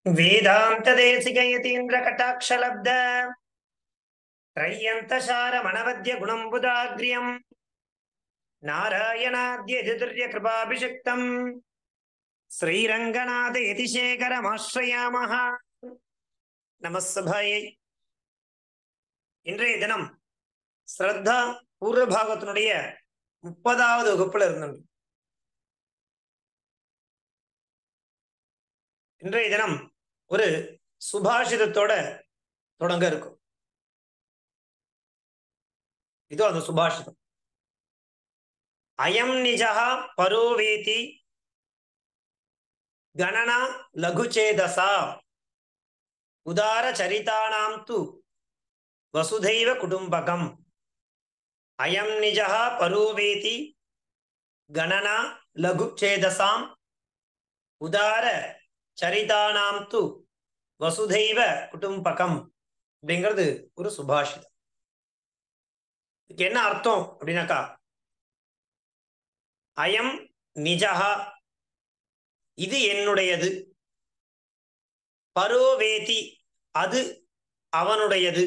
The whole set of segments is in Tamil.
वेदान्तदेशिकयतीन्द्रकटाक्षलब्ध त्रय्यन्तशारमणवद्यगुणम्बुदाग्र्यम् नारायणाद्यतिर्यकृपाभिषिक्तम् ஸ்ரீரங்கநாதயதிசேகரமாஸ்ரயாமஹ நமஸ்தபாயை இன்றைய தினம் ஸ்ரத்தா பூர்வ பாகத்தினுடைய முப்பதாவது வகுப்புல இருந்தோம் இன்றைய தினம் ஒரு சுபாஷிதத்தோட தொடங்க இருக்கும் இதோ அந்த சுபாஷிதம் அயம் நிஜா பரோவேதி கணனா லகுச்சேதசா உதார சரிதானாம் து வசுதைவ குடும்பகம் அயம் நிஜா பரோவேதி கணனா லகுச்சேதசாம் உதார சரிதானாம் து வசுதைவ குடும்பகம் அப்படிங்கிறது ஒரு சுபாஷிதம் இதுக்கு என்ன அர்த்தம் அப்படின்னாக்கா அயம் நிஜஹா இது என்னுடையது பரோவேதி அது அவனுடையது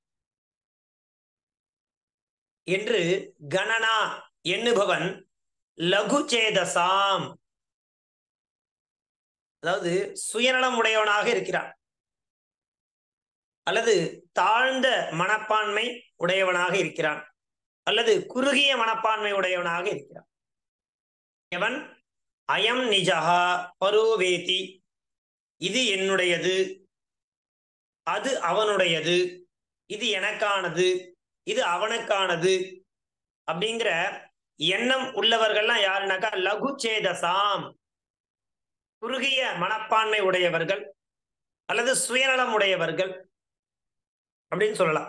என்று கணனா எண்ணுபவன் லகு சேதசாம் அதாவது சுயநலம் உடையவனாக இருக்கிறான் அல்லது தாழ்ந்த மனப்பான்மை உடையவனாக இருக்கிறான் அல்லது குறுகிய மனப்பான்மை உடையவனாக இருக்கிறான் எவன் அயம் நிஜஹா பரோவேதி இது என்னுடையது அது அவனுடையது இது எனக்கானது இது அவனுக்கானது அப்படிங்கிற எண்ணம் உள்ளவர்கள்லாம் யாருனாக்கா லகு சேதசாம் குறுகிய மனப்பான்மை உடையவர்கள் அல்லது சுயநலம் உடையவர்கள் அப்படின்னு சொல்லலாம்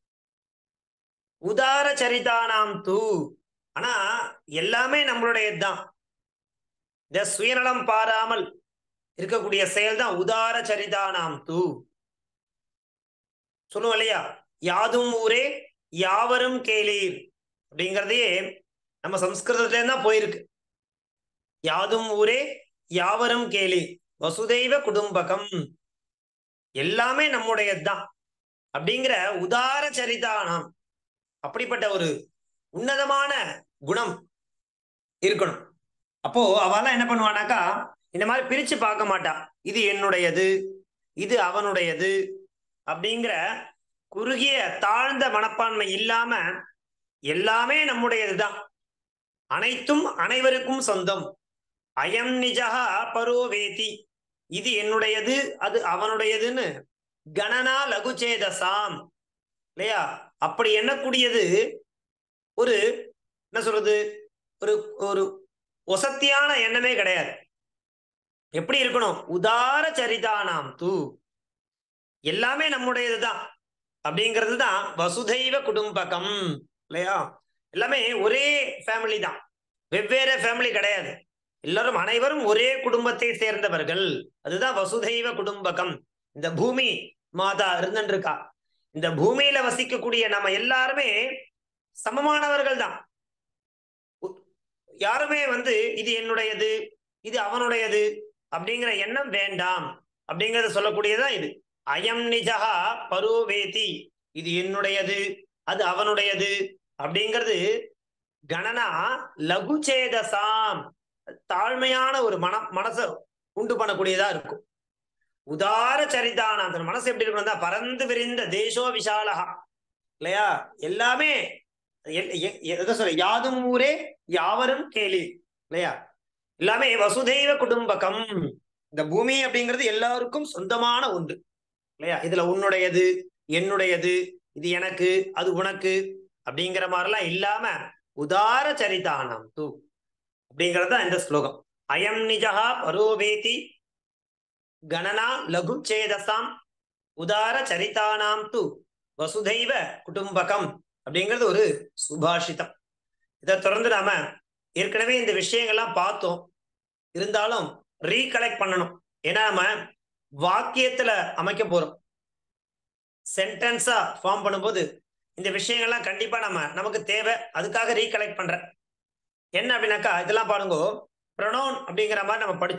உதார சரிதானாம் தூ ஆனா எல்லாமே நம்மளுடையதுதான் இந்த சுயநலம் பாராமல் இருக்கக்கூடிய செயல் தான் உதார சரிதானாம் தூ சொல்லுவோம் இல்லையா யாதும் ஊரே யாவரும் கேளீர் அப்படிங்கிறதையே நம்ம சம்ஸ்கிருதத்துல தான் போயிருக்கு யாதும் ஊரே யாவரும் கேளி வசுதெய்வ குடும்பகம் எல்லாமே நம்முடையதுதான் அப்படிங்கிற உதார சரிதானம் அப்படிப்பட்ட ஒரு உன்னதமான குணம் இருக்கணும் அப்போ அவெல்லாம் என்ன பண்ணுவானாக்கா இந்த மாதிரி பிரிச்சு பார்க்க மாட்டா இது என்னுடையது இது அவனுடையது அப்படிங்கிற குறுகிய தாழ்ந்த மனப்பான்மை இல்லாம எல்லாமே நம்முடையதுதான் அனைத்தும் அனைவருக்கும் சொந்தம் அயம் நிஜகா பரோவேதி இது என்னுடையது அது அவனுடையதுன்னு கணனா லகுச்சேதசாம் இல்லையா அப்படி எண்ணக்கூடியது ஒரு என்ன சொல்றது ஒரு ஒரு ஒசத்தியான எண்ணமே கிடையாது எப்படி இருக்கணும் உதார சரிதானாம் தூ எல்லாமே நம்முடையதுதான் அப்படிங்கிறது தான் வசுதைவ குடும்பகம் இல்லையா எல்லாமே ஒரே ஃபேமிலி தான் வெவ்வேறு ஃபேமிலி கிடையாது எல்லாரும் அனைவரும் ஒரே குடும்பத்தை சேர்ந்தவர்கள் அதுதான் வசுதைவ குடும்பகம் இந்த பூமி மாதா இருந்துருக்கா இந்த பூமியில வசிக்கக்கூடிய நம்ம எல்லாருமே சமமானவர்கள் தான் யாருமே வந்து இது என்னுடையது இது அவனுடையது அப்படிங்கிற எண்ணம் வேண்டாம் அப்படிங்கறத சொல்லக்கூடியதான் இது அயம் நிஜகா பரோவேதி இது என்னுடையது அது அவனுடையது அப்படிங்கிறது கணனா லகுச்சேதசாம் தாழ்மையான ஒரு மன மனச உண்டு பண்ணக்கூடியதா இருக்கும் உதார சரிதான அந்த மனசு எப்படி இருக்கணும் பறந்து விரிந்த தேசோ விஷாலகா இல்லையா எல்லாமே எதை சொல்ல யாதும் ஊரே யாவரும் கேலி இல்லையா எல்லாமே வசுதெய்வ குடும்பகம் இந்த பூமி அப்படிங்கிறது எல்லாருக்கும் சொந்தமான ஒன்று இல்லையா இதுல உன்னுடையது என்னுடையது இது எனக்கு அது உனக்கு அப்படிங்கிற மாதிரிலாம் இல்லாம உதார சரிதானம் தூ அப்படிங்கிறது தான் இந்த ஸ்லோகம் அயம் நிஜா பரோவேதி கணனா லகு சேதசாம் உதார சரிதானாம் து வசுதைவ குடும்பகம் அப்படிங்கிறது ஒரு சுபாஷிதம் இதை தொடர்ந்து நாம ஏற்கனவே இந்த விஷயங்கள்லாம் பார்த்தோம் இருந்தாலும் ரீகலெக்ட் பண்ணணும் ஏன்னா நம்ம வாக்கியத்துல அமைக்க போறோம் சென்டென்ஸா ஃபார்ம் பண்ணும்போது இந்த விஷயங்கள்லாம் கண்டிப்பா நம்ம நமக்கு தேவை அதுக்காக ரீகலெக்ட் பண்றேன் என்ன அப்படின்னாக்கா இதெல்லாம் பாருங்க ப்ரொனவுன் அப்படிங்கிற மாதிரி நம்ம படிச்சோம்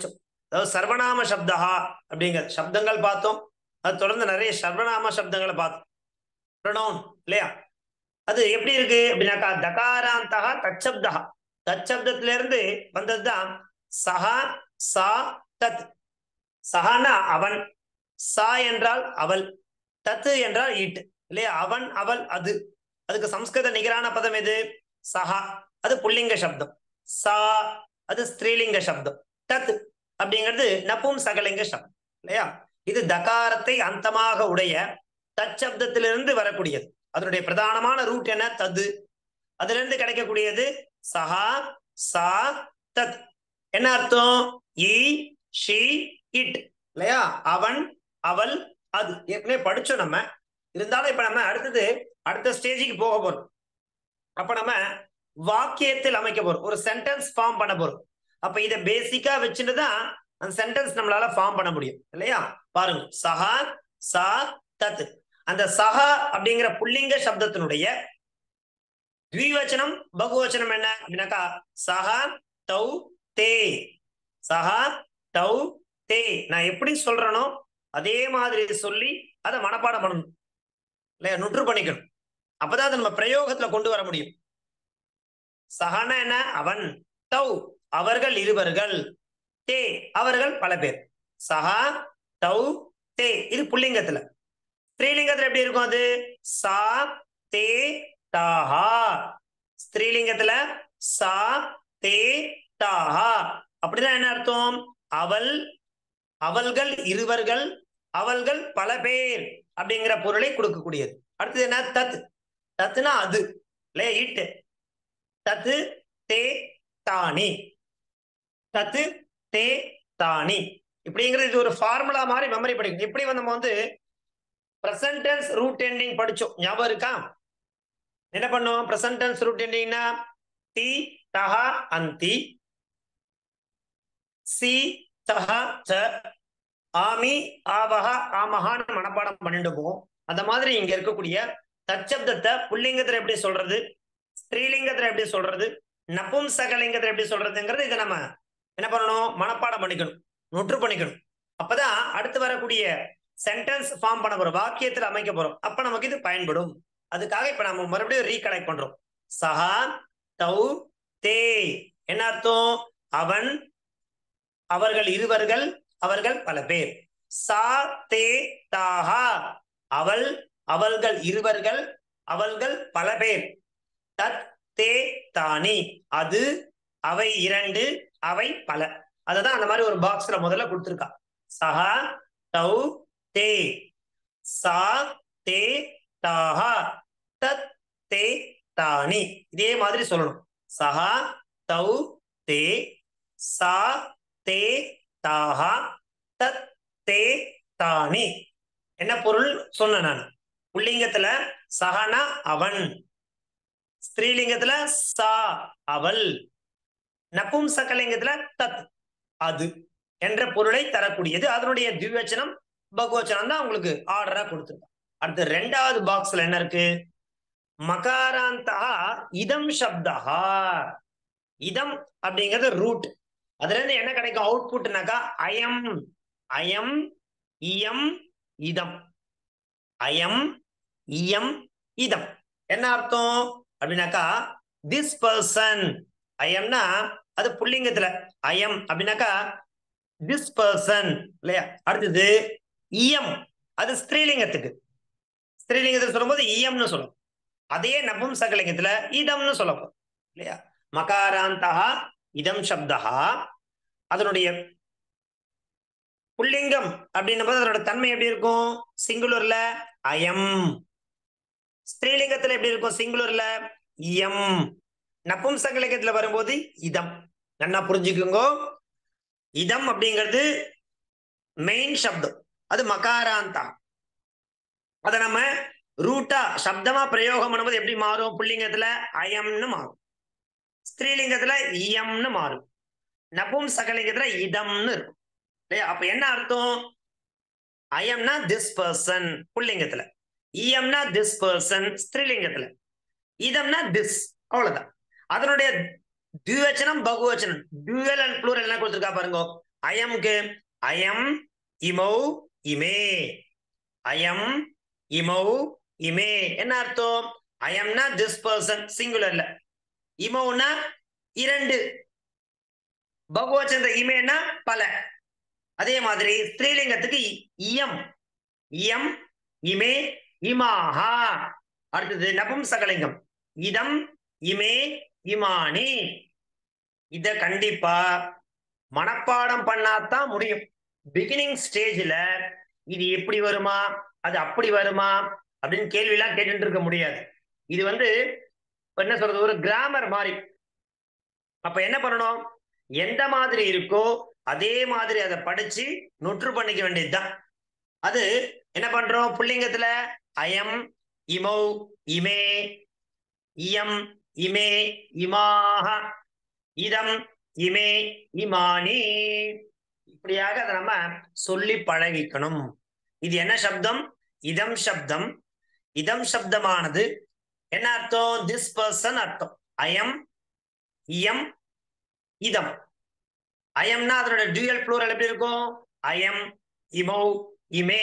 அதாவது சர்வநாம சப்தா அப்படிங்கிற சப்தங்கள் பார்த்தோம் அது தொடர்ந்து நிறைய சர்வநாம சப்தங்களை பார்த்தோம் ப்ரொனவுன் இல்லையா அது எப்படி இருக்கு அப்படின்னாக்கா தகாராந்தகா தச்சப்தா தச்சப்தத்துல இருந்து வந்ததுதான் சஹா சா தத் சஹானா அவன் சா என்றால் அவள் தத்து என்றால் ஈட் இல்லையா அவன் அவள் அது அதுக்கு சம்ஸ்கிருத நிகரான பதம் எது சஹா அது புல்லிங்க சப்தம் சா அது ஸ்திரீலிங்க சப்தம் தத் அப்படிங்கிறது நப்பும் சகலிங்க சப்தம் இல்லையா இது தகாரத்தை அந்தமாக உடைய தச்சப்தத்திலிருந்து வரக்கூடியது அதனுடைய பிரதானமான ரூட் என்ன தது அதுல இருந்து கிடைக்கக்கூடியது சஹா சா தத் என்ன அர்த்தம் இ ஷி இட் இல்லையா அவன் அவள் அது ஏற்கனவே படிச்சோம் நம்ம இருந்தாலும் இப்ப நம்ம அடுத்தது அடுத்த ஸ்டேஜுக்கு போக போறோம் அப்ப நம்ம வாக்கியத்தில் அமைக்க போறோம் ஒரு சென்டென்ஸ் ஃபார்ம் பண்ண போறோம் அப்ப இதை பேசிக்கா வச்சுட்டு தான் அந்த சென்டென்ஸ் நம்மளால ஃபார்ம் பண்ண முடியும் இல்லையா பாருங்க சஹா சா தத் அந்த சஹா அப்படிங்கிற புல்லிங்க சப்தத்தினுடைய த்விவச்சனம் பகுவச்சனம் என்ன அப்படின்னாக்கா சஹா தௌ தே சஹா தௌ தே நான் எப்படி சொல்றேனோ அதே மாதிரி சொல்லி அதை மனப்பாடம் பண்ணணும் இல்லையா நுற்று பண்ணிக்கணும் அப்பதான் அதை நம்ம பிரயோகத்துல கொண்டு வர முடியும் சஹான என்ன அவன் தௌ அவர்கள் இருவர்கள் தே அவர்கள் பல பேர் சஹா தௌ தே இது புல்லிங்கத்துல ஸ்திரீலிங்கத்துல எப்படி இருக்கும் அது சா தே தாஹா ஸ்திரீலிங்கத்துல சா தே தாஹா அப்படிதான் என்ன அர்த்தம் அவள் அவள்கள் இருவர்கள் அவள்கள் பல பேர் அப்படிங்கிற பொருளை கொடுக்கக்கூடியது அடுத்தது என்ன தத் தத்துனா அது இல்லையா இட்டு தத்து தே தானி தத்து தே தானி இப்படிங்கிறது இது ஒரு ஃபார்முலா மாதிரி மெமரி படிக்கணும் இப்படி வந்து நம்ம வந்து ப்ரெசன்ட் டென்ஸ் ரூட் எண்டிங் படிச்சோம் ஞாபகம் இருக்கா என்ன பண்ணோம் ப்ரெசன்ட் டென்ஸ் ரூட் எண்டிங்னா தி தஹா அந்தி சி தஹா ச ஆமி ஆவஹா ஆமஹான்னு மனப்பாடம் பண்ணிட்டு போவோம் அந்த மாதிரி இங்க இருக்கக்கூடிய தச்சப்தத்தை புல்லிங்கத்துல எப்படி சொல்றது ஸ்திரீலிங்கத்துல எப்படி சொல்றது நபும்சகலிங்கத்துல எப்படி சொல்றதுங்கிறது இதை நம்ம என்ன பண்ணணும் மனப்பாடம் பண்ணிக்கணும் நொற்று பண்ணிக்கணும் அப்பதான் அடுத்து வரக்கூடிய சென்டென்ஸ் ஃபார்ம் பண்ண போறோம் வாக்கியத்தில் அமைக்க போறோம் அப்ப நமக்கு இது பயன்படும் அதுக்காக இப்ப நம்ம மறுபடியும் ரீகலெக்ட் பண்றோம் சஹா தௌ தே என்ன அர்த்தம் அவன் அவர்கள் இருவர்கள் அவர்கள் பல பேர் சா தே தாஹா அவள் அவள்கள் இருவர்கள் அவள்கள் பல பேர் தத் தே தானி அது அவை இரண்டு அவை பல அததான் அந்த மாதிரி ஒரு பாக்ஸ்ல முதல்ல கொடுத்துருக்கா சஹா தௌ தே சா தே தாஹா தத் தே தானி இதே மாதிரி சொல்லணும் சஹா தௌ தே சா தே தாஹா தத் தே தானி என்ன பொருள் சொன்ன நான் புல்லிங்கத்துல சஹனா அவன் ஸ்திரீலிங்கத்துல சா அவள் நபும்சகலிங்கத்துல தத் அது என்ற பொருளை தரக்கூடியது அதனுடைய திவ்யச்சனம் பகுவச்சனம் தான் உங்களுக்கு ஆர்டரா கொடுத்துருக்கோம் அடுத்து ரெண்டாவது பாக்ஸ்ல என்ன இருக்கு மகாராந்தா இதம் சப்தா இதம் அப்படிங்கிறது ரூட் அதுல இருந்து என்ன கிடைக்கும் அவுட்புட்னாக்கா அயம் அயம் இயம் இதம் அயம் இயம் இதம் என்ன அர்த்தம் அப்படின்னாக்கா திஸ் பர்சன் அயம்னா அது புல்லிங்கத்துல அயம் அப்படின்னாக்கா திஸ் பர்சன் இல்லையா அடுத்தது இயம் அது ஸ்திரீலிங்கத்துக்கு ஸ்திரீலிங்கத்துல சொல்லும்போது இயம்னு சொல்லும் அதே நபும்சகலிங்கத்துல இதம்னு சொல்லப்போம் இல்லையா மகாராந்தா இதம் சப்தா அதனுடைய புல்லிங்கம் அப்படின்னும் போது அதனோட தன்மை எப்படி இருக்கும் சிங்குலர்ல அயம் ஸ்திரீலிங்கத்துல எப்படி இருக்கும் சிங்குலர்ல இயம் நபும்சகலிங்கத்துல வரும்போது இதம் நல்லா புரிஞ்சுக்குங்க இதம் அப்படிங்கிறது மெயின் சப்தம் அது மகாராந்தா அதை நம்ம ரூட்டா சப்தமா பிரயோகம் பண்ணும்போது எப்படி மாறும் புல்லிங்கத்துல அயம்னு மாறும் ஸ்திரீலிங்கத்துல இயம்னு மாறும் நபும் சகலிங்கத்துல இதம்னு இருக்கும் இல்லையா அப்ப என்ன அர்த்தம் அயம்னா திஸ் பர்சன் புல்லிங்கத்துல இயம்னா திஸ் பர்சன் ஸ்திரீலிங்கத்துல இதம்னா திஸ் அவ்வளவுதான் அதனுடைய திவச்சனம் பகுவச்சனம் டியூவல் அண்ட் ப்ளூரல் என்ன கொடுத்துருக்கா பாருங்க அயம்க்கு அயம் இமௌ இமே அயம் இமௌ இமே என்ன அர்த்தம் அயம்னா திஸ் பர்சன் சிங்குலர்ல இமௌனா இரண்டு பகுவச்சந்திர இமேனா பல அதே மாதிரி ஸ்திரீலிங்கத்துக்கு இ- இயம் இயம் இமே இமாஹா அடுத்தது நபும்சகலிங்கம் இதம் இமே இமானி இத கண்டிப்பா மனப்பாடம் பண்ணாதான் முடியும் பிகினிங் ஸ்டேஜ்ல இது எப்படி வருமா அது அப்படி வருமா அப்படின்னு கேள்வி எல்லாம் கேட்டுட்டு இருக்க முடியாது இது வந்து என்ன சொல்றது ஒரு கிராமர் மாதிரி அப்ப என்ன பண்ணணும் எந்த மாதிரி இருக்கோ அதே மாதிரி அதை படிச்சு நொற்று பண்ணிக்க வேண்டியதுதான் அது என்ன பண்றோம் புள்ளிங்கத்துல அயம் இமௌ இமே இயம் இமே இமாக இதம் இமே இமானி இப்படியாக அதை நம்ம சொல்லி பழகிக்கணும் இது என்ன சப்தம் இதம் சப்தம் இதம் சப்தமானது என்ன அர்த்தம் திஸ் பர்சன் அர்த்தம் அயம் இயம் இதம் அயம்னா அதனோட டியூயல் ப்ளூரல் எப்படி இருக்கும் அயம் இமௌ இமே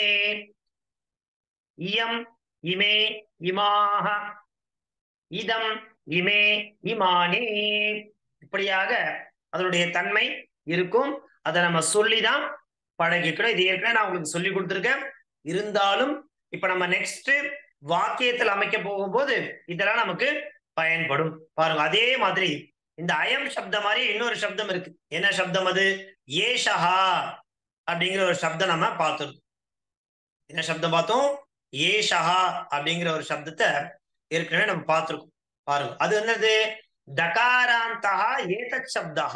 இயம் இமே இமாக இதம் இமே இமானி இப்படியாக அதனுடைய தன்மை இருக்கும் அதை நம்ம சொல்லிதான் பழகிக்கணும் இது ஏற்கனவே நான் உங்களுக்கு சொல்லி கொடுத்துருக்கேன் இருந்தாலும் இப்ப நம்ம நெக்ஸ்ட் வாக்கியத்தில் அமைக்க போகும்போது இதெல்லாம் நமக்கு பயன்படும் பாருங்க அதே மாதிரி இந்த அயம் சப்தம் மாதிரி இன்னொரு சப்தம் இருக்கு என்ன சப்தம் அது ஏஷஹா அப்படிங்கிற ஒரு சப்தம் நம்ம பார்த்தோம் என்ன சப்தம் பார்த்தோம் ஏஷஹா அப்படிங்கிற ஒரு சப்தத்தை ஏற்கனவே நம்ம பார்த்திருக்கோம் பாருங்க அது என்னது தகாராந்தா ஏதத் சப்தா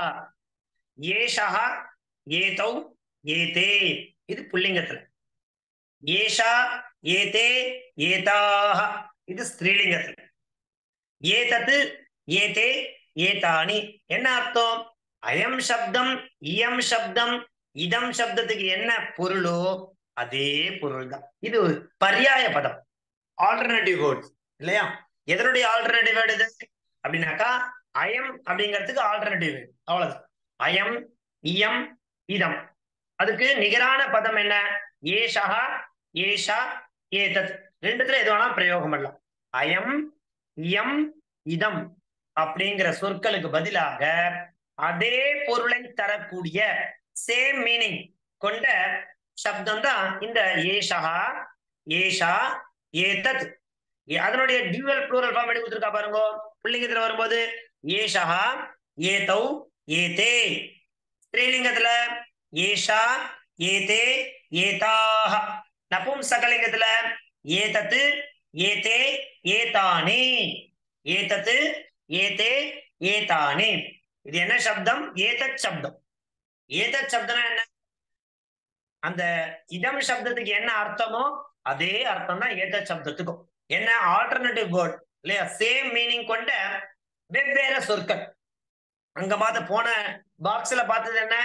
ஏஷஹா ஏதௌ ஏதே இது புல்லிங்கத்துல ஏஷா ஏதே ஏதாக இது ஸ்திரீலிங்கத்துல ஏதத்து ஏதே ஏதானி என்ன அர்த்தம் அயம் சப்தம் இயம் சப்தம் இதம் சப்தத்துக்கு என்ன பொருளோ அதே பொருள் தான் இது ஒரு பர்யாய பதம் ஆல்டர்னேட்டிவ் வேர்ட்ஸ் இல்லையா எதனுடைய ஆல்டர்னேட்டிவ் வேர்டு இது அப்படின்னாக்கா அயம் அப்படிங்கிறதுக்கு ஆல்டர்னேட்டிவ் வேர்டு அவ்வளவுதான் அயம் இயம் இதம் அதுக்கு நிகரான பதம் என்ன ஏஷா ஏஷா ஏதத் ரெண்டுத்துல எது வேணா பிரயோகம் பண்ணலாம் அயம் இயம் இதம் அப்படிங்கிற சொற்களுக்கு பதிலாக அதே பொருளை தரக்கூடிய சேம் மீனிங் கொண்ட சப்தம் தான் இந்த ஏஷா ஏஷா ஏதத் ஏ- அதனுடைய டியூவல் ப்ளூரல் ஃபார்ம் எடுத்து கொடுத்துருக்கா பாருங்க புள்ளிங்கத்துல வரும்போது ஏஷா ஏதௌ ஏதே ஸ்திரீலிங்கத்துல ஏஷா ஏதே ஏதாக நபும்சகலிங்கத்துல ஏதத்து ஏதே ஏதானி ஏதத்து ஏதே ஏதானி இது என்ன சப்தம் ஏதத் சப்தம் ஏதத் சப்தம்னா என்ன அந்த இதம் சப்தத்துக்கு என்ன அர்த்தமோ அதே அர்த்தம் தான் ஏதத் சப்தத்துக்கும் என்ன ஆல்டர்னேட்டிவ் வேர்ட் இல்லையா சேம் மீனிங் கொண்ட வெவ்வேறு சொற்கள் அங்க பார்த்து போன பாக்ஸ்ல பார்த்தது என்ன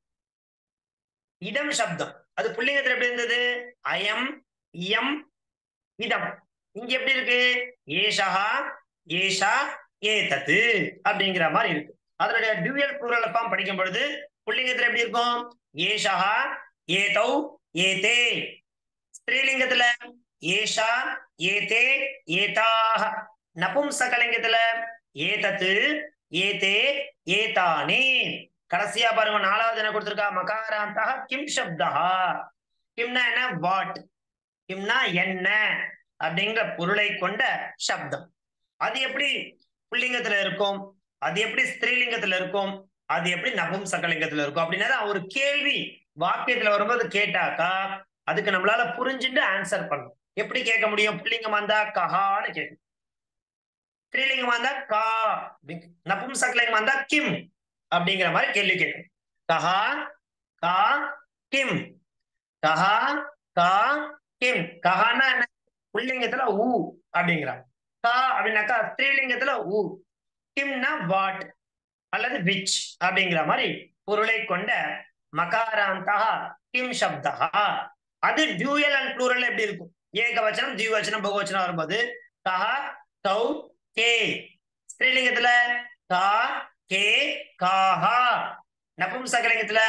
இதம் சப்தம் அது புள்ளிங்கத்துல எப்படி இருந்தது அயம் இயம் இதம் இங்க எப்படி இருக்கு ஏஷா ஏஷா ஏதத்து அப்படிங்கிற மாதிரி இருக்கு அதனுடைய டியூயல் ப்ளூரல் ஃபார்ம் படிக்கும் பொழுது புள்ளிங்கத்துல எப்படி இருக்கும் ஏஷா ஏதௌ ஏதே ஸ்திரீலிங்கத்துல ஏஷா ஏதே ஏதாக நபும்சகலிங்கத்துல ஏதத்து ஏதே ஏதானி கடைசியா பாருங்க நாலாவது என்ன கொடுத்திருக்கா மகாராந்தா கிம் சப்தா கிம்னா என்ன வாட் கிம்னா என்ன அப்படிங்கிற பொருளை கொண்ட சப்தம் அது எப்படி புல்லிங்கத்துல இருக்கும் அது எப்படி ஸ்திரீலிங்கத்துல இருக்கும் அது எப்படி நபும்சகலிங்கத்துல இருக்கும் அப்படின்னா ஒரு கேள்வி வாக்கியத்துல வரும்போது கேட்டாக்கா அதுக்கு நம்மளால புரிஞ்சுட்டு ஆன்சர் பண்ணணும் எப்படி கேட்க முடியும் புள்ளிங்கம் வந்தா கஹான்னு கேட்கும் ஸ்திரீலிங்கம் வந்தா கா அப்படி- நபும்சகலிங்கம் வந்தா கிம் அப்படிங்கிற மாதிரி கேள்வி கேட்கும் கஹா கா கிம் கஹா கா கிம் கஹான்னா என்ன புல்லிங்கத்துல ஊ அப்படிங்கிறாங்க கா அப்படின்னாக்கா ஸ்திரீலிங்கத்துல ஊ கிம்னா வாட் அல்லது விச் அப்படிங்கிற மாதிரி பொருளை கொண்ட மகாராந்தா கிம் சப்தா அது டியூயல் அண்ட் ப்ளூரல் எப்படி இருக்கும் ஏகவச்சனம் திவ்வச்சனம் பகுவச்சனம் வரும்போது கஹா கௌ கே ஸ்திரீலிங்கத்துல கா கே காஹா நபும்சகலிங்கத்துல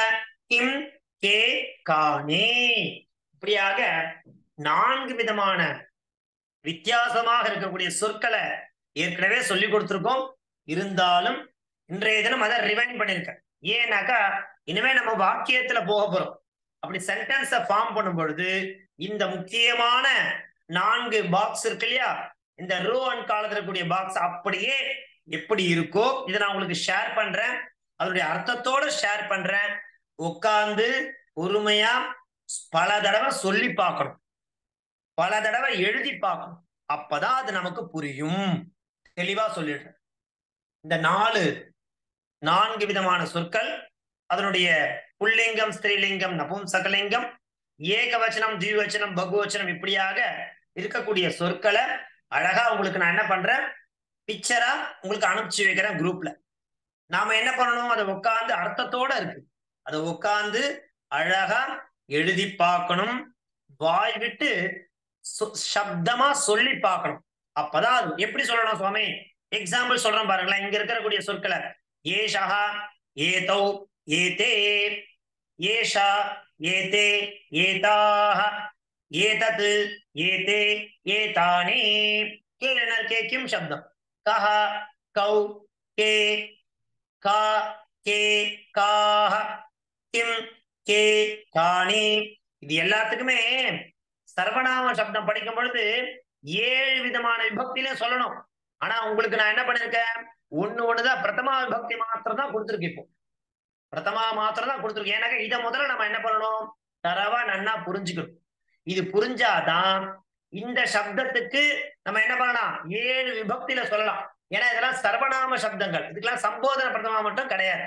கிம் கே காணே இப்படியாக நான்கு விதமான வித்தியாசமாக இருக்கக்கூடிய சொற்களை ஏற்கனவே சொல்லி கொடுத்திருக்கோம் இருந்தாலும் இன்றைய தினம் அதை ரிவைண்ட் பண்ணிருக்கேன் ஏன்னாக்கா இனிமே நம்ம வாக்கியத்துல போக போறோம் அப்படி சென்டென்ஸ ஃபார்ம் பண்ணும் பொழுது இந்த முக்கியமான நான்கு பாக்ஸ் இருக்கு இல்லையா இந்த ரோ அண்ட் காலத்துல இருக்கக்கூடிய பாக்ஸ் அப்படியே எப்படி இருக்கோ இதை நான் உங்களுக்கு ஷேர் பண்றேன் அதனுடைய அர்த்தத்தோட ஷேர் பண்றேன் உட்கார்ந்து பொறுமையா பல தடவை சொல்லி பார்க்கணும் பல தடவை எழுதி பார்க்கணும் அப்பதான் அது நமக்கு புரியும் தெளிவா சொல்லிடுறேன் இந்த நாலு நான்கு விதமான சொற்கள் அதனுடைய புல்லிங்கம் ஸ்திரீலிங்கம் நபும்சகலிங்கம் ஏகவச்சனம் திவிவச்சனம் பகுவச்சனம் இப்படியாக இருக்கக்கூடிய சொற்களை அழகா உங்களுக்கு நான் என்ன பண்றேன் பிக்சரா உங்களுக்கு அனுப்பிச்சு வைக்கிறேன் குரூப்ல நாம என்ன பண்ணணும் அதை உட்காந்து அர்த்தத்தோட இருக்கு அதை உட்காந்து அழகா எழுதி பார்க்கணும் வாய் விட்டு சப்தமா சொல்லி பார்க்கணும் அப்பதான் அது எப்படி சொல்லணும் சுவாமி எக்ஸாம்பிள் சொல்றேன் பாருங்களேன் இங்க இருக்கக்கூடிய சொற்களை ஏஷா ஏதௌ ஏதே ஏஷா ஏதே ஏதாக ஏதத் ஏதே ஏதானே கீழே என்ன இருக்கே கிம் சப்தம் கஹ கௌ கே கா கே காஹ கிம் கே காணி இது எல்லாத்துக்குமே சர்வநாம சப்தம் படிக்கும் பொழுது ஏழு விதமான விபக்தியில சொல்லணும் ஆனா உங்களுக்கு நான் என்ன பண்ணிருக்கேன் ஒண்ணு ஒண்ணுதான் பிரதமா விபக்தி மாத்திரம் தான் கொடுத்துருக்கு இப்போ பிரதமா மாத்திரம் தான் கொடுத்துருக்கு ஏன்னாக்க இதை முதல்ல நம்ம என்ன பண்ணணும் தரவா நன்னா புரிஞ்சுக்கணும் இது புரிஞ்சாதான் இந்த சப்தத்துக்கு நம்ம என்ன பண்ணலாம் ஏழு விபக்தியில சொல்லலாம் ஏன்னா இதெல்லாம் சர்வநாம சப்தங்கள் இதுக்கெல்லாம் சம்போதன பிரதமா மட்டும் கிடையாது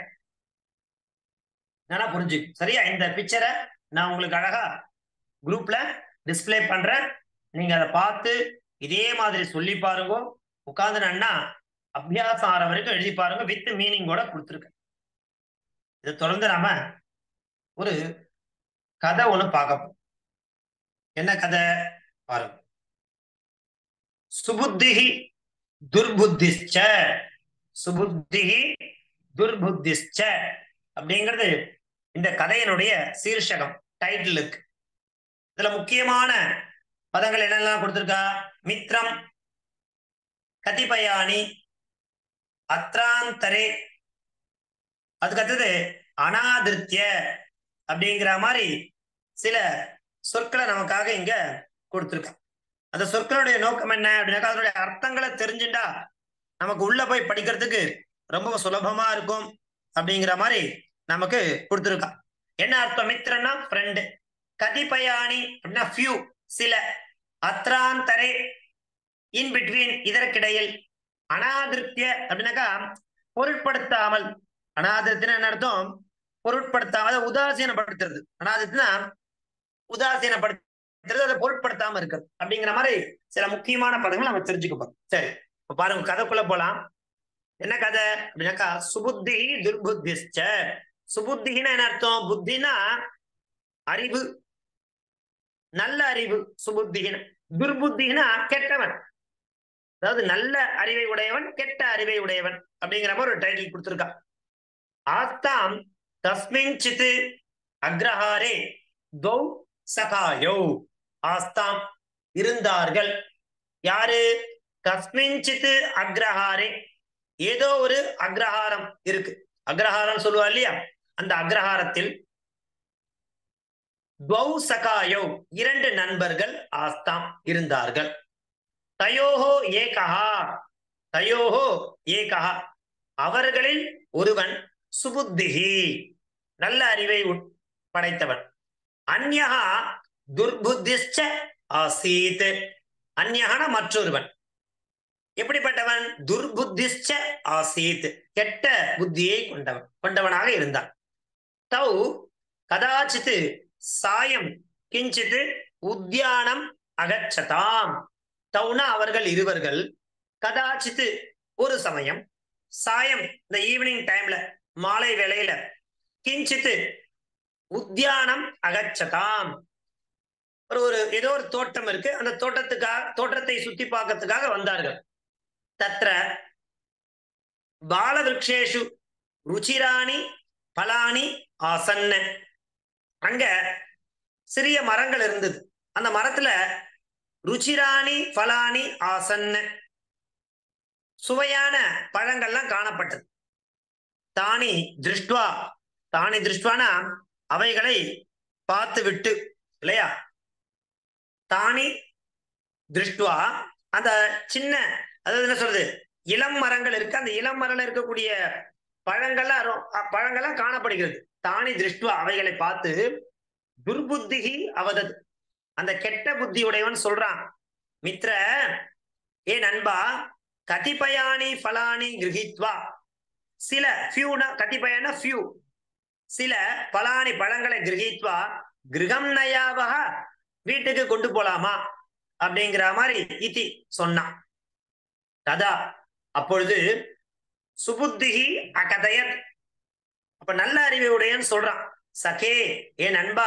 நல்லா புரிஞ்சு சரியா இந்த பிக்சரை நான் உங்களுக்கு அழகா குரூப்ல டிஸ்பிளே பண்றேன் நீங்க அதை பார்த்து இதே மாதிரி சொல்லி பாருங்க உட்கார்ந்து நன்னா அபியாசம் ஆற வரைக்கும் எழுதி பாருங்க வித் மீனிங்கோட கொடுத்துருக்கேன் இதை தொடர்ந்து நாம ஒரு கதை ஒண்ணு பார்க்க போறோம் என்ன கதை பாருங்க சுபுத்திகி துர்புத்திஷ்ச சுபுத்திகி துர்புத்திஷ்ச அப்படிங்கிறது இந்த கதையினுடைய சீர்ஷகம் டைட்டில் இருக்கு இதுல முக்கியமான பதங்கள் என்னெல்லாம் கொடுத்திருக்கா மித்ரம் கதிபயானி அத்ராந்தரே அதுக்கு அடுத்தது அனாதிருத்திய அப்படிங்கிற மாதிரி சில சொற்களை நமக்காக இங்க கொடுத்துருக்கான் அந்த சொற்களுடைய நோக்கம் என்ன அப்படின்னாக்கா அதனுடைய அர்த்தங்களை தெரிஞ்சுட்டா நமக்கு உள்ள போய் படிக்கிறதுக்கு ரொம்ப சுலபமா இருக்கும் அப்படிங்கிற மாதிரி நமக்கு கொடுத்துருக்கான் என்ன அர்த்தம் மித்திரன்னா ஃப்ரெண்டு கதிபயானி அப்படின்னா ஃபியூ சில அத்ராந்தரே இன் பிட்வீன் இதற்கிடையில் அனாதிருத்திய அப்படின்னாக்கா பொருட்படுத்தாமல் அனாதிருத்தின என்ன அர்த்தம் பொருட்படுத்தாம உதாசீனப்படுத்துறது அனாதிருத்தினா உதாசீனப்படுத்துறது அதை பொருட்படுத்தாம இருக்கிறது அப்படிங்கிற மாதிரி சில முக்கியமான பதங்கள் நம்ம தெரிஞ்சுக்க போறோம் சரி இப்ப பாருங்க கதைக்குள்ள போலாம் என்ன கதை அப்படின்னாக்கா சுபுத்தி துர்புத்திஷ்ட சுபுத்தின்னா என்ன அர்த்தம் புத்தினா அறிவு நல்ல அறிவு சுபுத்தின துர்புத்தினா கெட்டவன் அதாவது நல்ல அறிவை உடையவன் கெட்ட அறிவை உடையவன் அப்படிங்கிற மாதிரி ஒரு டைட்டில் கொடுத்திருக்கான் ஆஸ்தாம் தஸ்மின் சித்து அக்ரஹாரே தௌ சகாயோ ஆஸ்தாம் இருந்தார்கள் யாரு கஸ்மின் சித்து அக்ரஹாரே ஏதோ ஒரு அக்ரஹாரம் இருக்கு அக்ரஹாரம் சொல்லுவா இல்லையா அந்த அக்ரஹாரத்தில் துவௌ சகாயோ இரண்டு நண்பர்கள் ஆஸ்தாம் இருந்தார்கள் தயோஹோ ஏகஹா தயோஹோ ஏகஹா அவர்களில் ஒருவன் சுபுத்திகி நல்ல அறிவை படைத்தவன் அந்யகா துர்புத்திஷ்ட ஆசீத் அந்யகன மற்றொருவன் எப்படிப்பட்டவன் துர்புத்திஷ்ட ஆசீத் கெட்ட புத்தியை கொண்டவன் கொண்டவனாக இருந்தான் தௌ கதாச்சித்து சாயம் கிஞ்சித்து உத்தியானம் அகச்சதாம் தௌனா அவர்கள் இருவர்கள் கதாச்சித்து ஒரு சமயம் சாயம் இந்த ஈவினிங் டைம்ல மாலை வேளையில கிஞ்சித்து உத்தியானம் அகச்சதாம் ஒரு ஒரு ஏதோ ஒரு தோட்டம் இருக்கு அந்த தோட்டத்துக்காக தோட்டத்தை சுத்தி பார்க்கறதுக்காக வந்தார்கள் தத்ர பாலவிருக்ஷேஷு ருச்சிராணி பலானி ஆசன்ன அங்க சிறிய மரங்கள் இருந்தது அந்த மரத்துல ருச்சிராணி பலானி ஆசன் சுவையான பழங்கள்லாம் காணப்பட்டது தானி திருஷ்டுவா தானி திருஷ்டுவானா அவைகளை பார்த்து விட்டு இல்லையா தானி திருஷ்டுவா அந்த சின்ன அதாவது என்ன சொல்றது இளம் மரங்கள் இருக்கு அந்த இளம் மரம்ல இருக்கக்கூடிய பழங்கள்லாம் ரொ- அ- பழங்கள்லாம் காணப்படுகிறது தானி திருஷ்டுவா அவைகளை பார்த்து துர்புத்திகி அவதது அந்த கெட்ட புத்தி உடையவன் சொல்றான் மித்ர ஏ நண்பா கதிபயானி பலானி கிரகித்வா சில ஃபியூனா கதிபயன ஃபியூ சில பலானி பழங்களை கிரகித்வா கிரகம் நயாவக வீட்டுக்கு கொண்டு போலாமா அப்படிங்கிற மாதிரி இதி சொன்னான் ததா அப்பொழுது சுபுத்திகி அகதயத் அப்ப நல்ல அறிவை உடையன்னு சொல்றான் சகே ஏ நண்பா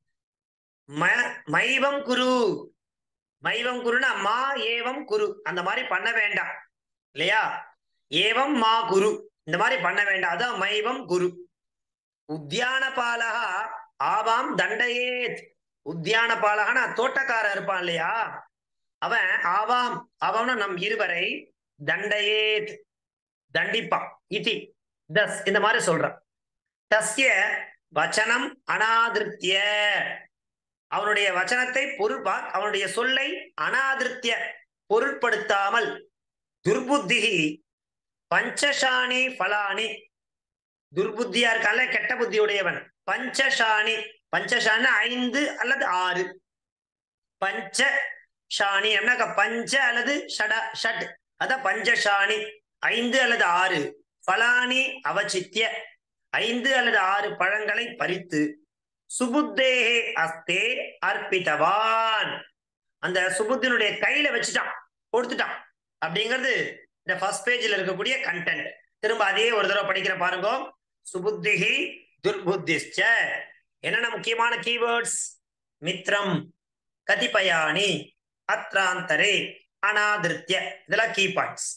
ம- மைவம் குரு மைவம் குருனா மா ஏவம் குரு அந்த மாதிரி பண்ண வேண்டாம் இல்லையா ஏவம் மா குரு இந்த மாதிரி பண்ண வேண்டாம் அதான் மைவம் குரு உத்தியான பாலகா ஆவாம் தண்டையேத் உத்தியான பாலகனா தோட்டக்காரன் இருப்பான் இல்லையா அவன் ஆவாம் ஆவாம்னா நம் இருவரை தண்டையேத் தண்டிப்பான் இதி தஸ் இந்த மாதிரி சொல்றான் தஸ்ய வச்சனம் அனாதிருத்திய அவனுடைய வச்சனத்தை பொருள்பா அவனுடைய சொல்லை அனாதிருத்திய பொருட்படுத்தாமல் துர்புத்திகி பஞ்சஷாணி பலானி துர்புத்தியா இருக்கான்ல கெட்ட புத்தியுடையவன் பஞ்சஷாணி பஞ்சஷாணி ஐந்து அல்லது ஆறு பஞ்ச ஷாணி அப்படின்னாக்க பஞ்ச அல்லது ஷட ஷட் அதான் பஞ்சஷாணி ஐந்து அல்லது ஆறு பலானி அவசித்திய ஐந்து அல்லது ஆறு பழங்களை பறித்து சுபுத்தேகே அஸ்தே அர்ப்பித்தவான் அந்த சுபுத்தினுடைய கையில வச்சுட்டான் கொடுத்துட்டான் அப்படிங்கிறது இந்த ஃபர்ஸ்ட் பேஜ்ல இருக்கக்கூடிய கண்டென்ட் திரும்ப அதே ஒரு தடவை படிக்கிற பாருங்க சுபுத்திகி துர்புத்திஷ்ச என்னென்ன முக்கியமான கீவேர்ட்ஸ் மித்ரம் கதிபயானி அத்ராந்தரே அனாதிருத்திய இதெல்லாம் கீ பாயிண்ட்ஸ்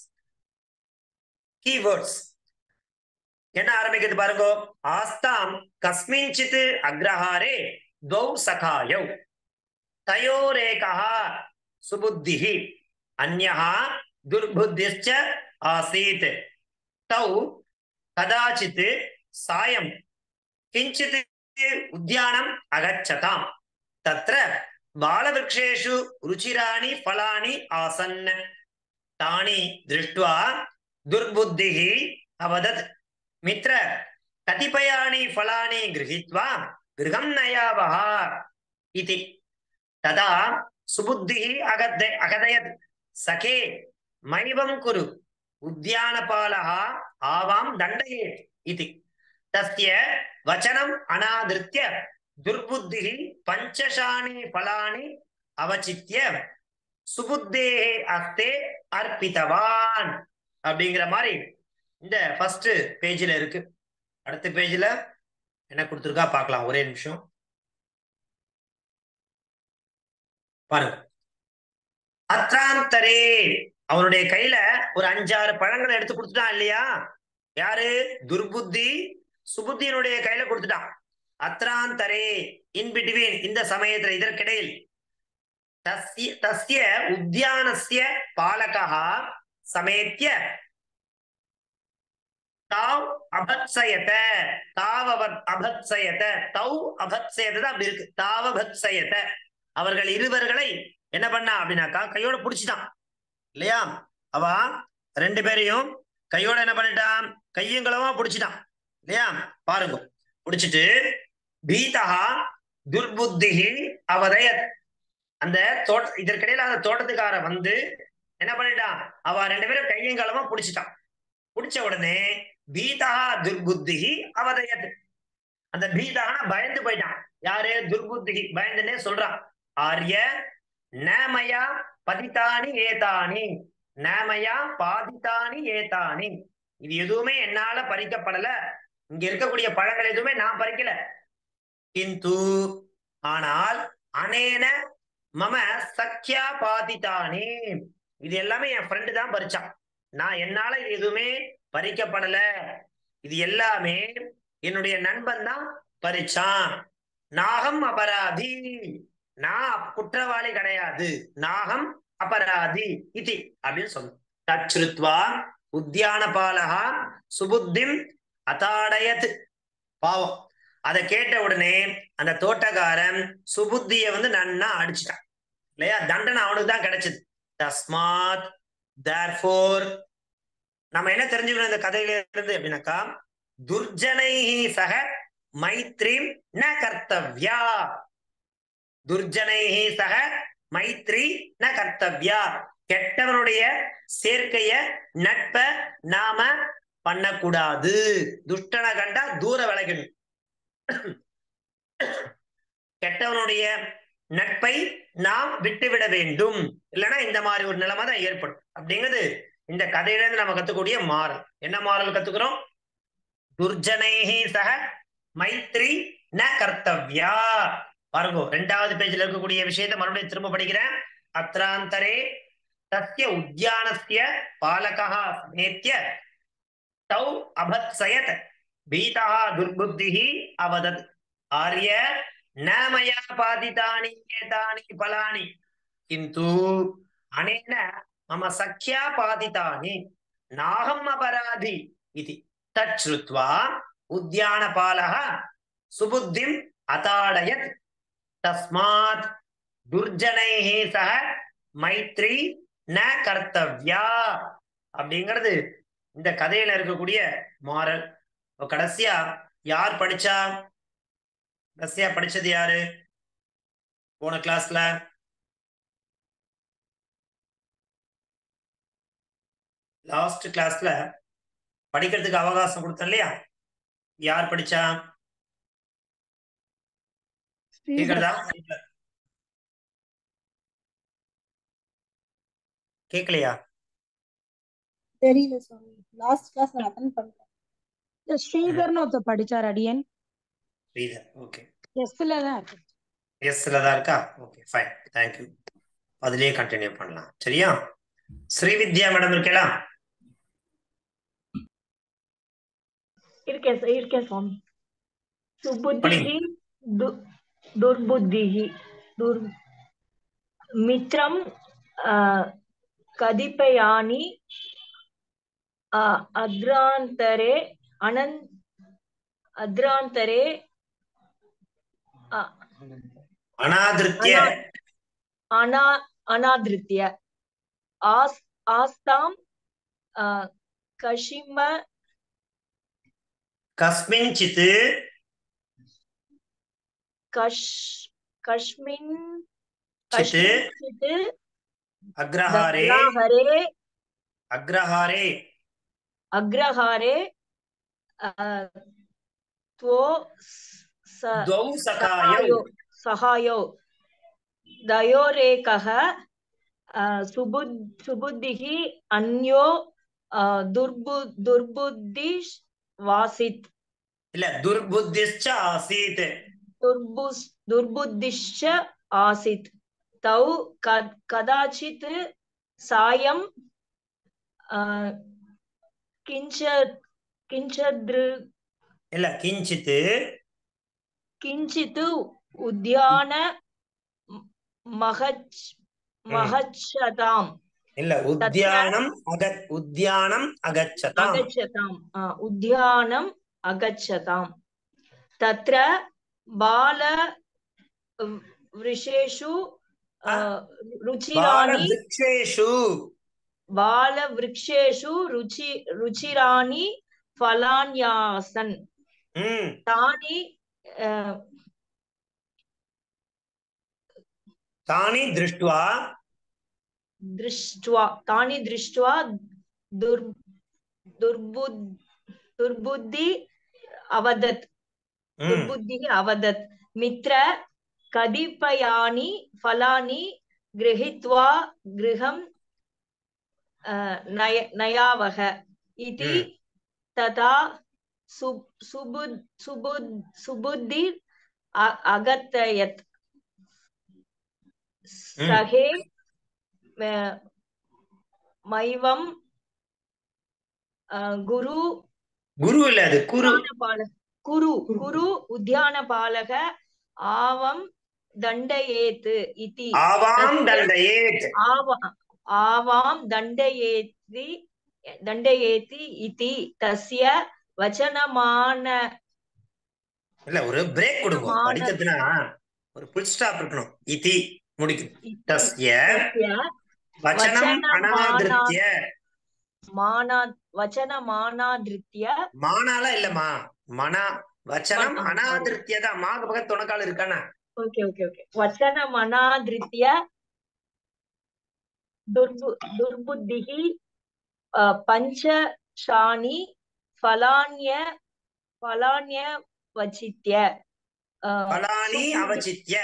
கீவேர்ட்ஸ் என்ன ஆரம்பிக்கிறது பாருங்க ஆஸ்தாம் கஸ்மிஞ்சித் அக்ரஹாரே द्वौ सखायौ तयोरेकः सुबुद्धिः अन्यः दुर्बुद्धिश्च आसीत् तौ कदाचित् सायं किञ्चित् उद्यानम् अगच्छताम् तत्र बालवृक्षेषु रुचिराणि फलानि आसन् तानि दृष्ट्वा दुर्बुद्धिः अवदत् मित्र कतिपयानि फलानि गृहीत्वा गृहं नयावः इति तदा सुबुद्धिः अगद् अगदयत् सखे मैवं कुरु उद्यानपालः आवां दण्डयेत् इति तस्य वचनम् अनादृत्य दुर्बुद्धिः पञ्चशानि फलानि அவச்சித்திய சுபுத்தேகே அஸ்தே அர்ப்பித்தவான் அப்படிங்கிற மாதிரி இந்த ஃபர்ஸ்ட் பேஜ்ல இருக்கு அடுத்த பேஜ்ல என்ன கொடுத்துருக்கா பார்க்கலாம் ஒரே நிமிஷம் பாருங்க அத்ராந்தரே அவனுடைய கையில ஒரு அஞ்சாறு பழங்களை எடுத்து கொடுத்துட்டான் இல்லையா யாரு துர்புத்தி சுபுத்தியினுடைய கையில கொடுத்துட்டான் அத்ராந்தரே இன் பிட்வீன் இந்த சமயத்துல இதற்கிடையில் தஸ்ய தஸ்ய உத்தியானஸ்ய பாலகா சமேத்திய தாவ் அபத்சயத தாவ அபத்சயத தௌ அபத்சயத தான் அப்படி இருக்கு தாவபத்சயத அவர்கள் இருவர்களை என்ன பண்ணா அப்படின்னாக்கா கையோட புடிச்சிட்டான் இல்லையா அவ ரெண்டு பேரையும் கையோட என்ன பண்ணிட்டான் கையங்களவா புடிச்சிட்டான் இல்லையா பாருங்க புடிச்சிட்டு பீதா துர்புத்திகி அவதயத் அந்த தோட்ட இதற்கிடையில அந்த தோட்டத்துக்கார வந்து என்ன பண்ணிட்டான் அவ ரெண்டு பேரும் கையங்காலமா புடிச்சிட்டான் புடிச்ச உடனே பீதா துர்புத்தி அவதயத் அந்த பீதானா பயந்து போயிட்டான் யாரு துர்புத்தி பயந்துன்னே சொல்றான் ஆரிய நேமயா பதித்தானி ஏதானி நேமயா பாதித்தானி ஏதானி இது எதுவுமே என்னால பறிக்கப்படல இங்க இருக்கக்கூடிய பழங்கள் எதுவுமே நான் பறிக்கல கிந்து ஆனால் அனேன மம சக்கியா பாதித்தானி இது எல்லாமே என் ஃப்ரெண்டு தான் பறிச்சான் நான் என்னால இது எதுவுமே பறிக்கப்படல இது எல்லாமே என்னுடைய நண்பன் தான் பறிச்சான் நாகம் அபராதி நான் குற்றவாளி கிடையாது நாகம் அபராதி இது அப்படின்னு சொல்லணும் தச்ருத்வா உத்தியான பாலகா சுபுத்திம் அதாடயத் பாவம் அதை கேட்ட உடனே அந்த தோட்டக்காரன் சுபுத்திய வந்து நன்னா அடிச்சுட்டான் இல்லையா தண்டனை அவனுக்கு தான் கிடைச்சது தஸ்மாத் தேர்ஃபோர் நம்ம என்ன தெரிஞ்சுக்கணும் இந்த கதையில இருந்து அப்படின்னாக்கா துர்ஜனைஹி சக மைத்ரீம் ந கர்த்தவ்யா துர்ஜனைஹி சக மைத்ரி ந கர்த்தவ்யா கெட்டவனுடைய சேர்க்கைய நட்ப நாம பண்ணக்கூடாது துஷ்டனை கண்டா தூர விலகணும் கெட்டவனுடைய நட்பை நாம் விட்டுவிட வேண்டும் இல்லைன்னா இந்த மாதிரி ஒரு நிலைமை தான் ஏற்படும் அப்படிங்கிறது இந்த கதையில இருந்து நம்ம கத்துக்கூடிய மாறல் என்ன மாறல் கத்துக்கிறோம் துர்ஜனைஹி சக மைத்ரி ந கர்த்தவ்யா பாருங்க ரெண்டாவது பேஜ்ல இருக்கக்கூடிய விஷயத்தை மறுபடியும் திரும்ப படிக்கிறேன் அத்ராந்தரே தஸ்ய உத்தியானஸ்ய பாலகா நேத்திய தௌ அபத்சயத் பீதா துர்புத்திஹி அவதத் ஆர்ய न मया पातितानि एतानि फलानि किन्तु अनेन मम सख्या पातितानि नाहम् अपराधि इति तच्छ्रुत्वा उद्यानपालः सुबुद्धिम् अताडयत् तस्मात् दुर्जनैः सह மைத்ரி ந கர்த்தவ்யா அப்படிங்கிறது இந்த கதையில இருக்கக்கூடிய மாறல் கடைசியா யார் படிச்சா கடைசியா படிச்சது யாரு போன கிளாஸ்ல லாஸ்ட் கிளாஸ்ல படிக்கிறதுக்கு அவகாசம் கொடுத்தேன் இல்லையா யார் படிச்சா கேக்குறதா கேக்கலையா தெரியல சுவாமி லாஸ்ட் கிளாஸ் நான் அட்டன் பண்ணேன் இந்த ஸ்ரீதர்னு ஒருத்தர் படிச்சார் அடியன் ஸ்ரீதர் ஓகே எஸ்ல தான் இருக்கு எஸ்ல தான் இருக்கா ஓகே ஃபைன் தேங்க்யூ அதுலயே கண்டினியூ பண்ணலாம் சரியா ஸ்ரீவித்யா மேடம் இருக்கலாம் இருக்கேன் சார் இருக்கேன் சுவாமி சுபுத்திஹி து- துர்புத்திஹி துர் மித்ரம் ஆ, கதிப்பயானி ஆ, அத்ராந்தரே அனந் அத்ராந்தரே ஆ, அனாதிருத்திய அனா அனாதிருத்திய ஆஸ் ஆஸ்தாம் ஆ, கஷிம கஸ்மிஞ்சித் கஷ் கஷ்மின் சித் கஷ்மின்சித் அக்ரஹாரே தத்ராஹரே அக்ரஹாரே अग्रहारे अ, त्वो स- द्वौ सखायौ सहायो सहायो दयोरेकः अ, सुबुद् सुबुद्धिः अन्यो अ, दुर्बु दुर्बुद्धिवासित् இல்ல துர்புத்திஷ்ட ஆசீத் दुर्बुस् दुर्बुद्धिश्च आसीत् तौ कद- कदाचित् सायं अ, किञ्च किञ्चदृ இல்ல கிஞ்சித் किञ्चित् उद्यान म- महच् महच्छताम् இல்ல உத்தியானம் அக உத்தியானம் அகச்சதாம் अगच्छताम् आ, उद्यानम् अगच्छताम् तत्र बाल वृषेषु आ, रुचिराणि பாலவிருக்ஷேஷு बालवृक्षेषु रुचि रुचिराणि फलान्यासन् ம் तानि आ, தானி திருஷ்டுவா दृष्ट्वा तानि दृष्ट्वा दुर् दुर्बुद् दुर्बुद्धि अवदत् ம் दुर्बुद्धिः अवदत् मित्र कतिपयानि फलानि गृहीत्वा गृहं अ, नय नयावः इति हम्म। तथा सु सुबुद् सुबुद् सुबुद्धि अ- अगतयत् सहे म- मैवं अ, गुरु குரு இல்ல அது குரு उद्यानपाल कुरु कुरु उद्यानपालः ஆவம் தண்டயேத் இதி ஆவாம் தஸ்ய தண்டயேத் ஆவ- ஆவாம் தண்டயேதி தண்டயேதி இதி தஸ்ய வச்சனமான இல்ல ஒரு பிரேக் கொடுங்க மான- படிக்கிறதுனா ஒரு புல் ஸ்டாப் இருக்கணும் இதி முடிக்கணும் இதி தஸ்ய தஸ்ய வச்சனம் வச்சனமானா- அனாதிருத்திய மானா வச்சனமானாதிருத்திய மானால இல்லம்மா மனா வச்சனம் மனா, sorry. அனாதிருத்திய தான் மாக பக்கத்து துணக்கால் இருக்கானா ஓகே ஓகே ஓகே வச்சனமனாதிருத்திய துர்பு துர்புத்திः அ, பஞ்சஷாணி ஃபலான்ய ஃபலான்ய வச்சித்ய அ, பலானி சுபுத்தி- அவசித்ய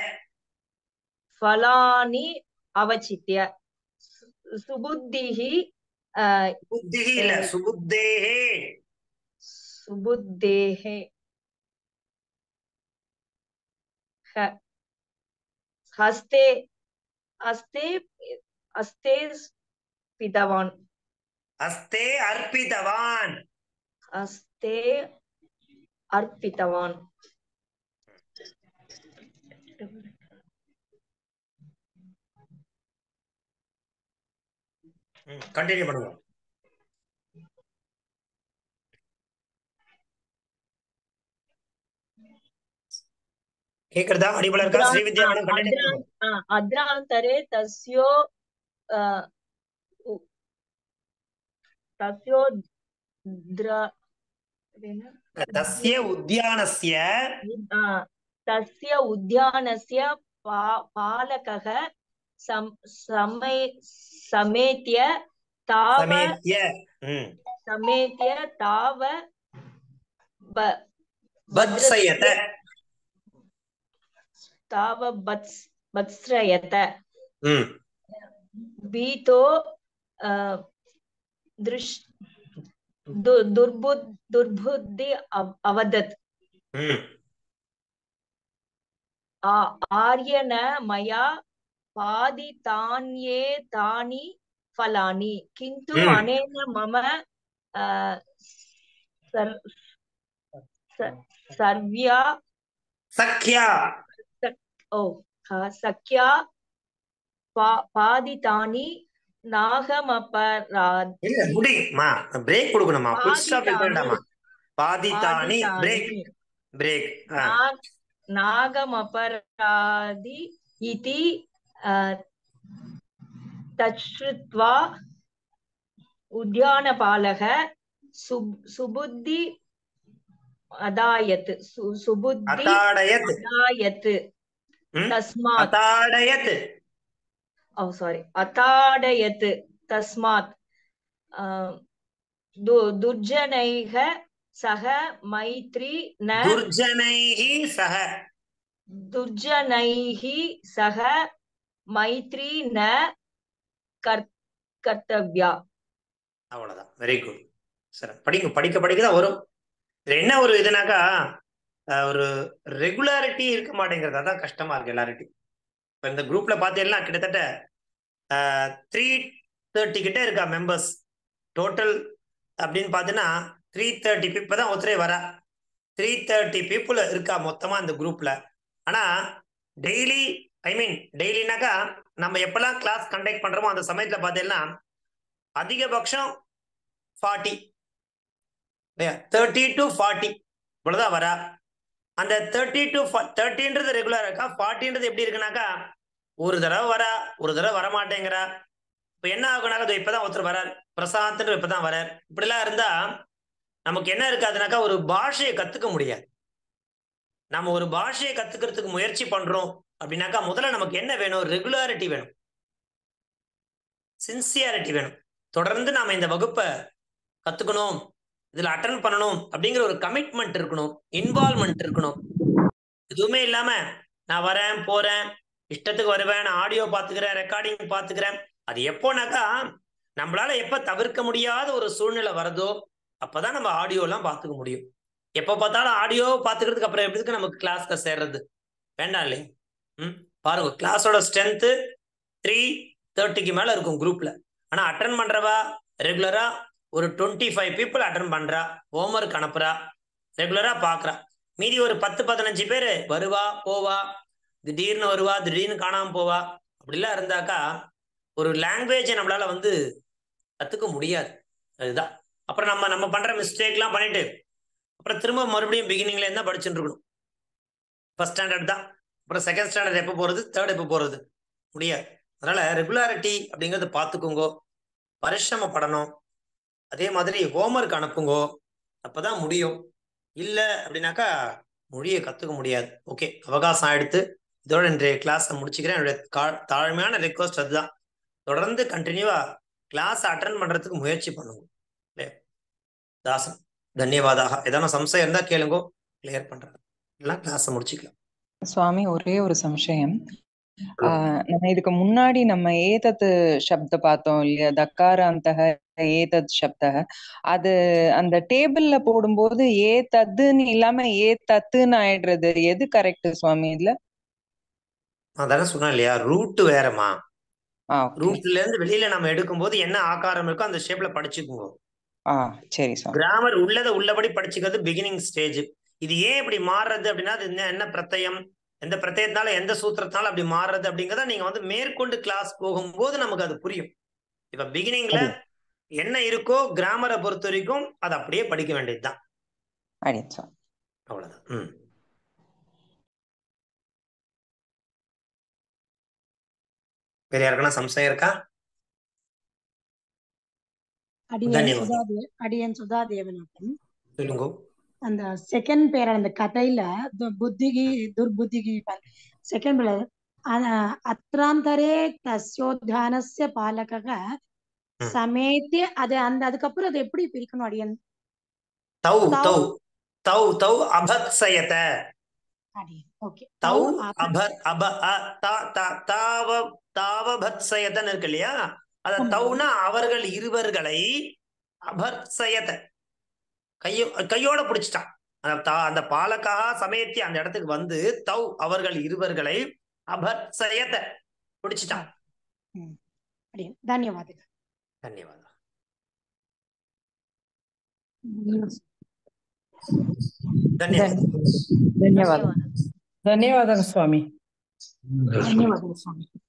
ஃபலானி அவச்சித்ய சு- சுபுத்திः அ, புத்தி இல்ல சுபுத்தேஹே सुबुद्धेः ह- हस्ते हस्ते हस्ते पितवान् அஸ்தே அர்ப்பிதவான் हस्ते अर्पितवान् கண்டினியூ பண்ணுங்க கேக்குறதா அடிபல இருக்கா अद्रा- ஸ்ரீவித்யாவனம் आ, கண்டினியூ अद्रा- பண்ணுங்க आ, अद्रान्तरे तस्यो अ, उ- तस्यो द्र अदेन? தஸ்ய உத்தியானஸ்ய आ, तस्य उद्यानस्य पा पालकः सम समे समेत्य ताव சமேத்ய ம் समेत्य ताव ब- வத்சயத ताव बत्स् बत्स्रयत ம் भीतो अ, दृश् दु- दुर्बुद् दुर्बुद्धि अव- अवदत् ம் आ- आर्यन मया पादितान्येतानि फलानि किन्तु हम्म। अनेन मम अ, सर्- स- सर्व्या சக்யா ओ अ, सख्या पा- पादितानि नागमपराध இல்ல முடியுமா பிரேக் கொடுக்கணுமா புல் ஸ்டாப் பாதிதானி. வேண்டாமா பாதித்தானி பிரேக் पादितानि பிரேக் नाग नागमपराधि इति अ, तच्छ्रुत्वा उद्यानपालः सुब सुबुद्धि अदायत् सु- सुबुद्धि அதாடயத் अदायत् ம்? तस्मात् அதாடயத் ओ सारी अताडयत् तस्मात् अ, दु- दुर्जनैः सह मैत्री न துர்ஜனைஹி சக दुर्जनैः सह मैत्री न कर्- कर्तव्या அவ்வளவுதான் வெரி குட் சரி படிக்க படிக்க படிக்க தான் வரும் இதுல என்ன ஒரு இதுனாக்கா அஹ், ஒரு ரெகுலாரிட்டி இருக்க மாட்டேங்கிறது அதான் கஷ்டமா இருக்கு எல்லார்ட்டையும் இப்போ இந்த குரூப்ல பார்த்தீங்கன்னா கிட்டத்தட்ட த்ரீ தேர்ட்டி கிட்ட இருக்கா மெம்பர்ஸ் டோட்டல் அப்படின்னு பார்த்தீங்கன்னா த்ரீ தேர்ட்டி இப்போ தான் ஒருத்தரே வரா த்ரீ தேர்ட்டி பீப்புள் இருக்கா மொத்தமாக இந்த குரூப்ல ஆனால் டெய்லி ஐ மீன் டெய்லினாக்கா நம்ம எப்பெல்லாம் கிளாஸ் கண்டக்ட் பண்றோமோ அந்த சமயத்தில் பார்த்தீங்கன்னா அதிகபட்சம் ஃபார்ட்டி தேர்ட்டி டு ஃபார்ட்டி இவ்வளோதான் வரா அந்த தேர்ட்டி டு தேர்ட்டின்றது ரெகுலர் இருக்கா ஃபார்ட்டின்றது எப்படி இருக்குனாக்கா ஒரு தடவை வரா ஒரு தடவை வரமாட்டேங்கிறா இப்போ என்ன ஆகுனாக்கா இதோ இப்பதான் ஒருத்தர் வரார் பிரசாந்த்ன்ற இப்பதான் வரார் இப்படிலாம் இருந்தா நமக்கு என்ன இருக்காதுனாக்கா ஒரு பாஷையை கத்துக்க முடியாது நம்ம ஒரு பாஷையை கத்துக்கிறதுக்கு முயற்சி பண்றோம் அப்படின்னாக்கா முதல்ல நமக்கு என்ன வேணும் ரெகுலாரிட்டி வேணும் சின்சியாரிட்டி வேணும் தொடர்ந்து நாம இந்த வகுப்பை கத்துக்கணும் இதுல அட்டன் பண்ணணும் அப்படிங்கிற ஒரு கமிட்மெண்ட் இருக்கணும் இன்வால்மெண்ட் இருக்கணும் எதுவுமே இல்லாம நான் வரேன் போறேன் இஷ்டத்துக்கு வருவேன் நான் ஆடியோ பாத்துக்கிறேன் ரெக்கார்டிங் பாத்துக்கிறேன் அது எப்போனாக்கா நம்மளால எப்ப தவிர்க்க முடியாத ஒரு சூழ்நிலை வருதோ அப்பதான் நம்ம ஆடியோ எல்லாம் பாத்துக்க முடியும் எப்ப பார்த்தாலும் ஆடியோ பாத்துக்கிறதுக்கு அப்புறம் எப்படிக்கு நமக்கு கிளாஸ்க்கு சேர்றது வேண்டாம் இல்லையா ம் பாருங்க கிளாஸோட ஸ்ட்ரென்த்து த்ரீ தேர்ட்டிக்கு மேல இருக்கும் குரூப்ல ஆனா அட்டன் பண்றவா ரெகுலரா ஒரு டுவெண்ட்டி ஃபைவ் பீப்புள் அட்டன் பண்றா ஹோம்ஒர்க் அனுப்புறா ரெகுலரா பாக்குறா மீதி ஒரு பத்து பதினஞ்சு பேர் வருவா போவா திடீர்னு வருவா திடீர்னு காணாம போவா அப்படிலாம் இருந்தாக்கா ஒரு லாங்குவேஜை நம்மளால வந்து கத்துக்க முடியாது அதுதான் அப்புறம் நம்ம நம்ம பண்ற மிஸ்டேக்லாம் பண்ணிட்டு அப்புறம் திரும்ப மறுபடியும் பிகினிங்ல இருந்தா படிச்சுட்டு இருக்கணும் ஃபர்ஸ்ட் ஸ்டாண்டர்ட் தான் அப்புறம் செகண்ட் ஸ்டாண்டர்ட் எப்போ போறது தேர்ட் எப்போ போறது முடியாது அதனால ரெகுலாரிட்டி அப்படிங்கறத பார்த்துக்கோங்க பரிசிரமப்படணும் அதே மாதிரி ஹோம்ஒர்க் அனுப்புங்கோ அப்பதான் முடியும் இல்லை அப்படின்னாக்கா மொழியை கத்துக்க முடியாது ஓகே அவகாசம் எடுத்து இதோட இன்றைய கிளாஸை முடிச்சுக்கிறேன் என்னுடைய கா- தாழ்மையான ரெக்வஸ்ட் அதுதான் தொடர்ந்து கண்டினியூவா கிளாஸ் அட்டன் பண்றதுக்கு முயற்சி பண்ணுங்க இல்லையா? தாசன் தன்யவாதாக ஏதான சம்சயம் இருந்தா கேளுங்க கிளியர் பண்றேன் இல்லைன்னா கிளாஸை முடிச்சுக்கலாம் சுவாமி ஒரே ஒரு சம்சயம் ஆஹ் நம்ம இதுக்கு முன்னாடி நம்ம ஏதத் சப்த பார்த்தோம் இல்லையா தக்காராந்தக ஏதத் சப்த அது அந்த டேபிள்ல போடும்போது ஏ தத்துன்னு இல்லாம ஏ தத்துன்னு ஆயிடுறது எது கரெக்ட் சுவாமி இதுல நான் தானே சொன்னேன் இல்லையா ரூட் வேறமா ஆ ஓகே ரூட்ல இருந்து வெளியில நம்ம எடுக்கும்போது என்ன ஆகாரம் இருக்கோ அந்த ஷேப்ல படிச்சுக்குங்க ஆ சரி சுவாமி கிராமர் உள்ளதை உள்ளபடி படிச்சுக்கிறது பிகினிங் ஸ்டேஜ் இது ஏன் இப்படி மாறுறது அப்படின்னா அது என்ன என்ன பிரத்யம் எந்த பிரத்யத்தினால எந்த சூத்திரத்தினால அப்படி மாறுறது அப்படிங்கறத நீங்க வந்து மேற்கொண்டு கிளாஸ் போகும்போது நமக்கு அது புரியும் இப்ப பிகினிங்ல சரி. என்ன இருக்கோ கிராமரை பொறுத்த வரைக்கும் அதை அப்படியே படிக்க வேண்டியதுதான் அடியன் சுவாமி அவ்வளவுதான் ம் வேற யாருக்கெல்லாம் சம்சயம் இருக்கா அடியன் தன்யவாதம். சுதாதே அடியன் சுதா தேவநாதன் சொல்லுங்க அந்த செகண்ட் பேர் அந்த கதையில து- புத்திகி துர்புத்திகி செகண்ட் பேர் அத்ராந்தரே தஸ்யோத்யானஸ்ய பாலகக ம். சமேத்திய அது அந்த அதுக்கப்புறம் அது எப்படி பிரிக்கணும் அடியன் தௌ தௌ. தௌ தௌ தௌ அபத்சயத அடியன் ஓகே தௌ அப அப அ தா தா தாவ தாவபத்சயதன்னு இருக்கு இல்லையா அத ஆமா. தௌனா அவர்கள் இருவர்களை அபத்சயத கையோ கையோட பிடிச்சிட்டான் அந்த தா- அந்த பாலக்காக சமயத்தி அந்த இடத்துக்கு வந்து தௌ அவர்கள் இருவர்களை அபத்சயத பிடிச்சிட்டான் அடியன் தன்யவாதம் தன்யவாதம் தன்யவாதம் ಧನ್ಯವಾದ ಧನ್ಯವಾದ ಧನ್ಯವಾದ ಸ್ವಾಮಿ ಧನ್ಯವಾದಗಳು ಸ್ವಾಮಿ